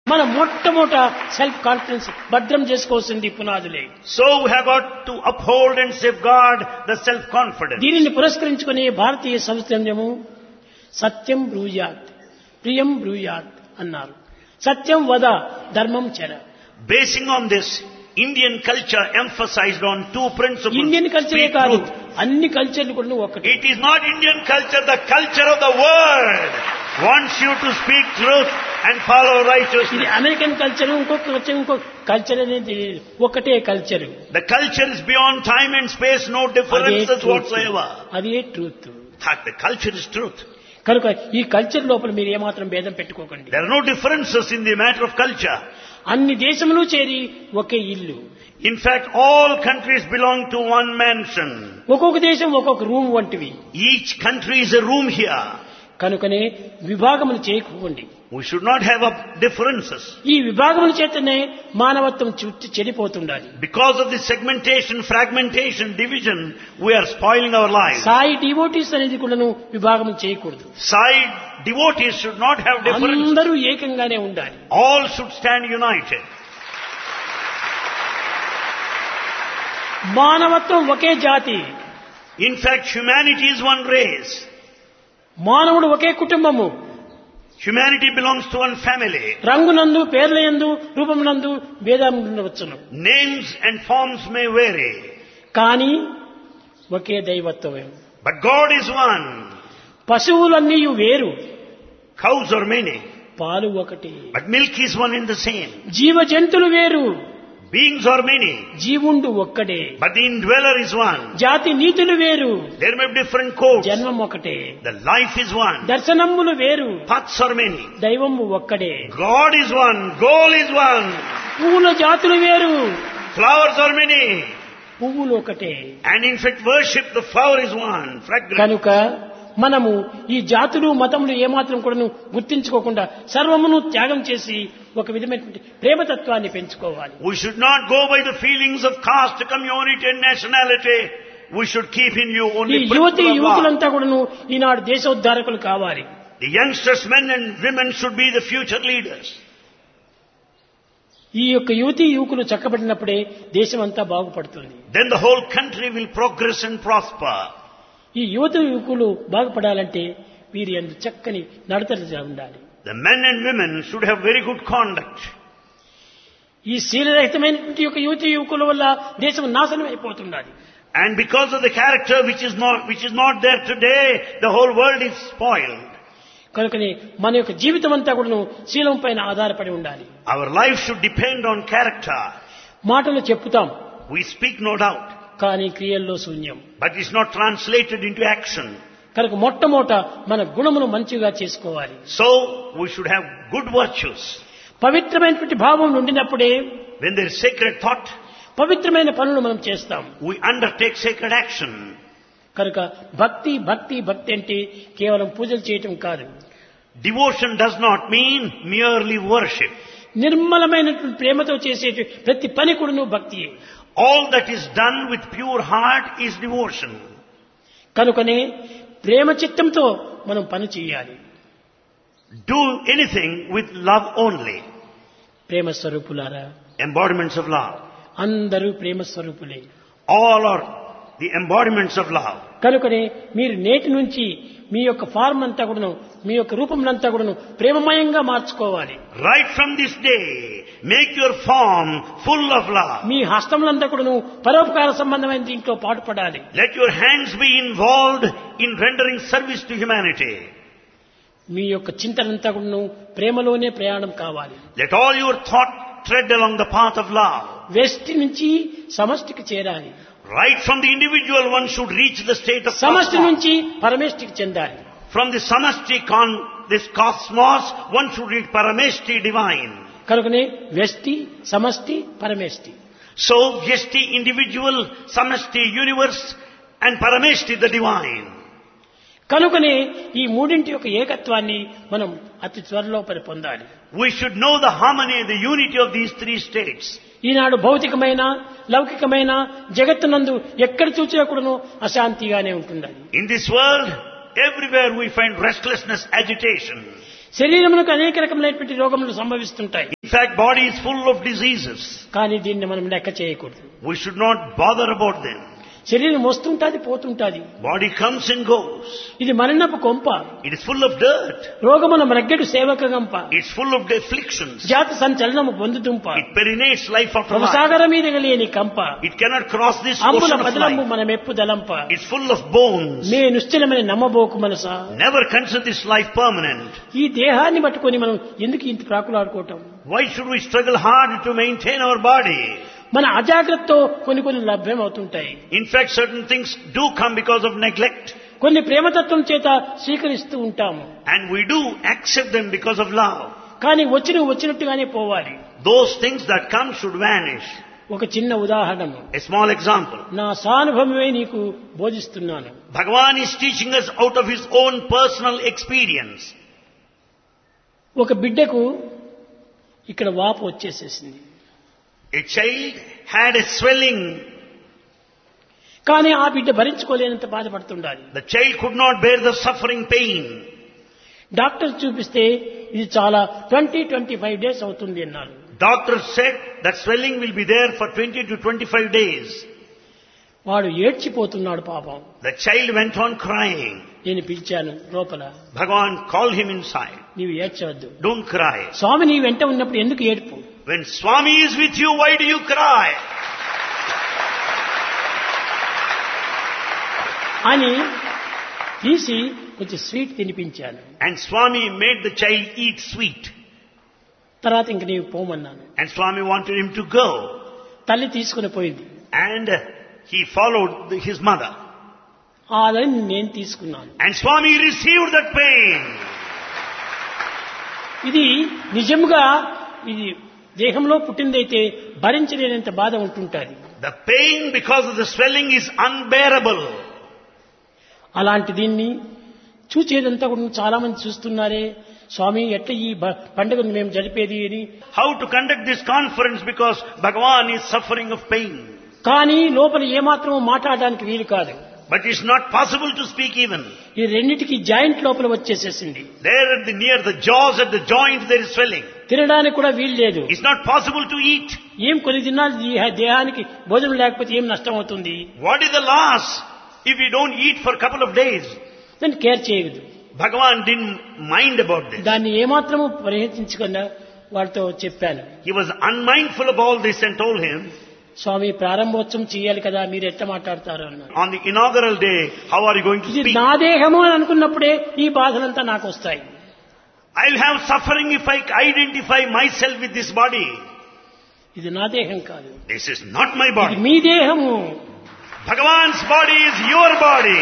మన మొట్టమొదట self confidence భద్రం చేసుకోవాల్సింది పునాదులే So we have got to uphold and safeguard the self-confidence. దీనిని పురస్కరించుకుని భారతీయ సంస్థము సత్యం బ్రూయాత్ ప్రియం బ్రూయాత్ అన్నారు సత్యం వద ధర్మం చెర Basing on this, Indian culture emphasized on two principles. Indian కల్చరే Speak కాదు truth. అన్ని కల్చర్లు కూడా ఒకటి It is not Indian culture, the culture of the world wants you to speak truth and follow ఇది righteousness. అమెరికన్ కల్చర్ ఇంకొక culture ఇంకొక culture అనేది ఒకటే culture The culture is beyond time and space, no అదే differences truth. whatsoever. అదే truth That the culture is truth. కనుక ఈ culture లోపల మీరు ఏమాత్రం భేదం పెట్టుకోకండి There are no differences in the matter of culture. అన్ని దేశములు చేరి ఒకే ఇల్లు In fact, all countries belong to one mansion. ఒక్కొక్క దేశం ఒక్కొక్క రూమ్ వంటివి Each country is a room here. కనుకనే విభాగములు చేయకపోండి We should not have up differences. ఈ విభాగముల చేతనే మానవత్వం చుట్టి చెడిపోతుండాలి Because of this segmentation, fragmentation, division, we are spoiling our lives. Sai devotees అనేది కూడాను విభాగం చేయకూడదు Side devotees should not have differences. అందరూ ఏకంగానే ఉండాలి All should stand united. మానవత్వం ఒకే జాతి In fact, humanity is one race. మానవుడు ఒకే కుటుంబము Humanity belongs to one family. రంగునందు పేర్లయందు రూపమునందు భేదం ఉండవచ్చును Names and forms may vary, కానీ ఒకే దైవత్వమే but God is one. పశువులన్నీ వేరు Cows are many, పాలు ఒకటి but milk is one and the same. జీవ జంతువులు వేరు Beings are many, జీవుండు ఒక్కడే but the indweller is one. జాతి నీతులు వేరు There may be different codes. జన్మం ఒకటే The life is one. దర్శనములు వేరు Paths are many. దైవము ఒక్కడే God is one. Goal is one. పువ్వుల జాతులు వేరు Flowers are many. పువ్వులు ఒకటే And in fact, worship the flower is one. Fragrant. కనుక మనము ఈ జాతులు మతములు ఏమాత్రం కూడాను గుర్తించుకోకుండా సర్వమును త్యాగం చేసి ఒక విధమైనటువంటి ప్రేమతత్వాన్ని పెంచుకోవాలి We should not go by the feelings of caste, community and nationality. We should keep in you ఈ only యువతి principle of love. యువకులంతా కూడాను ఈనాడు దేశోద్ధారకులు కావాలి The youngsters, men and women should be the future leaders. ఈ యొక్క యువతి యువకులు చక్కబడినప్పుడే దేశం అంతా బాగుపడుతుంది Then the whole country will progress and prosper. ఈ యువతి యువకులు బాగుపడాలంటే వీరి అందు చక్కని నడతలు ఉండాలి The men and women should have very good conduct. ఈ శీలరహితమైనటువంటి యొక్క యువతి యువకుల వల్ల దేశం నాశనం అయిపోతున్నది And because of the character which is not, which is not there today, the whole world is spoiled. కనుకనే మన యొక్క జీవితం అంతా కూడా శీలం పైన ఆధారపడి ఉండాలి Our life should depend on character. మాటలు చెప్పుతాం We speak no doubt, కానీ క్రియల్లో శూన్యం but it's not translated into action. కనుక మొట్టమొదట మన గుణమును మంచిగా చేసుకోవాలి So we should have good virtues. పవిత్రమైనటువంటి భావం ఉండినప్పుడే When there is sacred thought, పవిత్రమైన పనులు మనం చేస్తాం we undertake sacred action. కనుక భక్తి భక్తి భక్తి అంటే కేవలం పూజలు చేయటం కాదు Devotion does not mean merely worship. నిర్మలమైనటువంటి ప్రేమతో చేసే ప్రతి పని కూడాను భక్తియే All that is done with pure heart is devotion. కనుకనే ప్రేమ చిత్తంతో మనం పని చేయాలి Do anything with love only. ప్రేమ స్వరూపులారా Embodiments of love. అందరూ ప్రేమ స్వరూపులే All are the embodiments of love. కనుకనే మీరు నేటి నుంచి మీ యొక్క ఫార్మ్ అంతా కూడాను మీ యొక్క రూపంలంతా కూడాను ప్రేమమయంగా మార్చుకోవాలి Right from this day, make your form full of love. మీ హస్తములంతా కూడాను పరోపకార సంబంధమైన దీంట్లో పాటుపడాలి Let your hands be involved in rendering service to humanity. మీ యొక్క చింతనంతా కూడాను ప్రేమలోనే ప్రయాణం కావాలి Let all your thought tread along the path of love. West నుంచి సమష్టికి చేరాలి Right from the individual, one should reach the state of సమష్టి cosmos. నుంచి పరమేష్టికి చెందాలి From the samasti con, this cosmos, one should reach parameshti divine. కనుకనే వెష్టి సమష్టి పరమేష్టి So, Vyasti individual, samasti universe, and parameshti the divine. కనుకనే ఈ మూడింటి యొక్క ఏకత్వాన్ని మనం అతి త్వరలో పరి పొందాలి We should know the harmony, the unity of these three states. ఈనాడు భౌతికమైన లౌకికమైన జగత్తునందు ఎక్కడ చూసినా కూడాను అశాంతిగానే ఉంటుంది In this world, everywhere we find restlessness, agitation. శరీరమునకు అనేక రకములైనటువంటి రోగములు సంభవిస్తుంటాయి In fact, body is full of diseases. కానీ దీన్ని మనం లెక్క చేయకూడదు We should not bother about them. శరీరం వస్తుంటాది పోతుంటాది Body comes and goes. ఇది మరణపు కొంప It is full of dirt. రోగమున మరగ్గడు సేవక గంప It's full of afflictions. జాతి సంచలనము పొందుతుంప It perinates life after life. భవసాగర మీద లేని కంప It cannot cross this అంబుల ocean of పదలంబు life. మన మెప్పు దలంప It's full of bones. May నిశ్చలమని నమ్మబోకు Manasa Never consider this life permanent. ఈ దేహాన్ని పట్టుకొని మనం ఎందుకు ఇంత ప్రాకులాడుకోవటం Why should we struggle hard to maintain our body? మన అజాగ్రత్తతో కొన్ని కొన్ని లభ్యం అవుతుంటాయి In fact, certain things do come because of neglect. కొన్ని ప్రేమతత్వం చేత స్వీకరిస్తూ ఉంటాము And we do accept them because of love. కానీ వచ్చిన వచ్చినట్టుగానే పోవాలి Those things that come should vanish. ఒక చిన్న ఉదాహరణము A small example. నా సానుభవమే నీకు బోధిస్తున్నాను Bhagavan is teaching us out of his own personal experience. ఒక బిడ్డకు ఇక్కడ వాపు వచ్చేసేసింది A child had a swelling. కానీ ఆ బిడ్డ భరించుకోలేనంత బాధపడుతుండాలి The child could not bear the suffering pain. Doctor చూపిస్తే ఇది చాలా ట్వంటీ ట్వంటీ ఫైవ్ డేస్ అవుతుంది అన్నారు Doctor said that swelling will be there for 20 to 25 days. వాడు ఏడ్చిపోతున్నాడు పాపం The child went on crying. నేను పిలిచాను లోపల Bhagavan called him inside. నీవు ఏడ్చవద్దు Don't cry. స్వామి నీ వెంట ఉన్నప్పుడు ఎందుకు ఏడుపు When Swami is with you, why do you cry? అని తీసి కొంచెం స్వీట్ తినిపించాను And Swami made the child eat sweet. తర్వాత ఇంక నీవు పోమన్నాను And Swami wanted him to go. తల్లి తీసుకుని పోయింది And he followed the- his mother. ఆ దాన్ని నేను తీసుకున్నాను And Swami received that pain. ఇది నిజంగా ఇది దేహంలో పుట్టిందైతే భరించలేనంత బాధ ఉంటుంటుంది The pain because of the swelling is unbearable. అలాంటి దీన్ని చూచేదంతా కూడా చాలా మంది చూస్తున్నారే స్వామి ఎట్లా ఈ బ- పండుగను మేము జరిపేది అని How to conduct this conference because Bhagavan is suffering of pain. కానీ లోపల ఏమాత్రం మాట్లాడడానికి వీలు కాదు But it's not possible to speak even. ఈ రెండింటికి జాయింట్ లోపల వచ్చేసేసింది There at the near the jaws at the joint there is swelling. తినడానికి కూడా వీలు లేదు It's not possible to eat. ఏం కొన్ని దినాలు ఈ దేహానికి భోజనం లేకపోతే ఏం నష్టం అవుతుంది What is the loss if we don't eat for a couple of days? దాన్ని కేర్ చేయదు Bhagavan didn't mind about this. దాన్ని ఏమాత్రము పరిహరించకుండా వాళ్ళతో చెప్పాను He was unmindful of all this and told him, స్వామి ప్రారంభోత్సవం చేయాలి కదా మీరు ఎట్లా మాట్లాడతారు అన్నారు on the inaugural day, how are you going to ఇది speak? నా దేహము అని అనుకున్నప్పుడే ఈ బాధలంతా నాకు వస్తాయి I'll have suffering if I identify myself with this body. ఇది నా దేహం కాదు This is not my ఇది body. మీ దేహము Bhagavan's body is your body.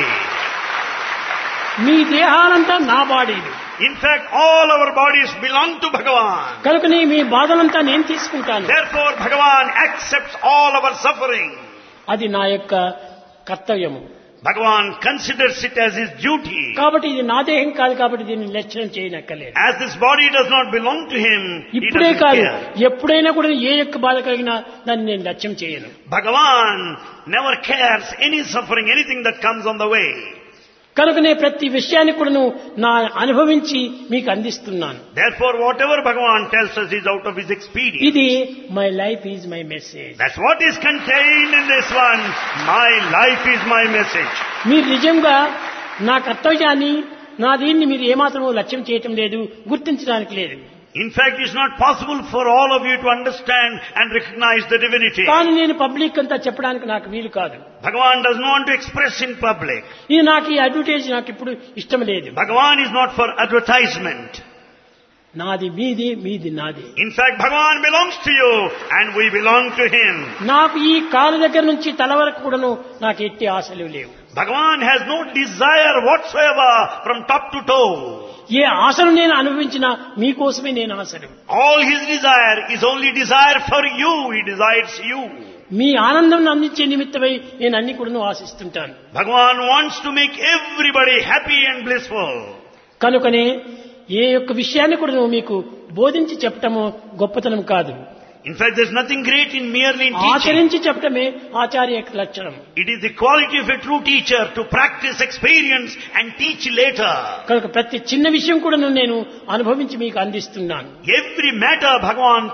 మీ దేహాలంతా నా బాడీలు In fact, all our bodies belong to Bhagavan. కనుకని మీ బాధలంతా నేను తీసుకుంటాను Therefore, Bhagavan accepts all our suffering. అది నా యొక్క కర్తవ్యము Bhagavan considers it as his duty. కాబట్టి ఇది నా దేహం కాదు కాబట్టి దీన్ని లక్ష్యం చేయనక్కలేదు As this body does not belong to him, he ఇప్పుడే doesn't కాదు care. ఎప్పుడైనా కూడా ఏ యొక్క బాధ కలిగినా దాన్ని నేను లక్ష్యం చేయను Bhagavan never cares any suffering, anything that comes on the way. కనుకనే ప్రతి విషయాన్ని కూడా నా అనుభవించి మీకు అందిస్తున్నాను Therefore, whatever Bhagavan tells us is out of his experience. ఇది my life is my message That's what is contained in this one. My life is my message. మీరు నిజంగా నా కర్తవ్యాన్ని నా దీన్ని మీరు ఏమాత్రమూ లక్ష్యం చేయటం లేదు గుర్తించడానికి లేదు In fact, it's not possible for all of you to understand and recognize the divinity. కానీ నేను పబ్లిక్ అంతా చెప్పడానికి నాకు వీలు కాదు Bhagavan does not want to express in public. ఇది నాకు ఈ అడ్వర్టైజ్ నాకు ఇప్పుడు ఇష్టం లేదు Bhagavan is not for advertisement. నాది మీది మీది నాది In fact, Bhagavan belongs to you and we belong to him. నాకు ఈ కాలు దగ్గర నుంచి తల వరకు కూడాను నాకు ఎట్టి ఆశలు లేవు Bhagavan has no desire whatsoever from top to toe. ఏ ఆశను నేను అనుభవించినా మీకోసమే నేను ఆశలు All his desire is only desire for you. He desires you. మీ ఆనందం అందించే నిమిత్తమై నేను అన్ని కూడాను ఆశిస్తుంటాను Bhagavan wants to make everybody happy and blissful. కనుకనే ఏ యొక్క విషయాన్ని కూడా నువ్వు మీకు బోధించి చెప్పటము గొప్పతనం కాదు In fact, there's nothing great in merely in teaching. ఆచరించి చెప్పటమే ఆచార్య యొక్క లక్షణం It is the quality of a true teacher to practice experience and teach later. కనుక ప్రతి చిన్న విషయం కూడా నేను అనుభవించి మీకు అందిస్తున్నాను Every matter Bhagavan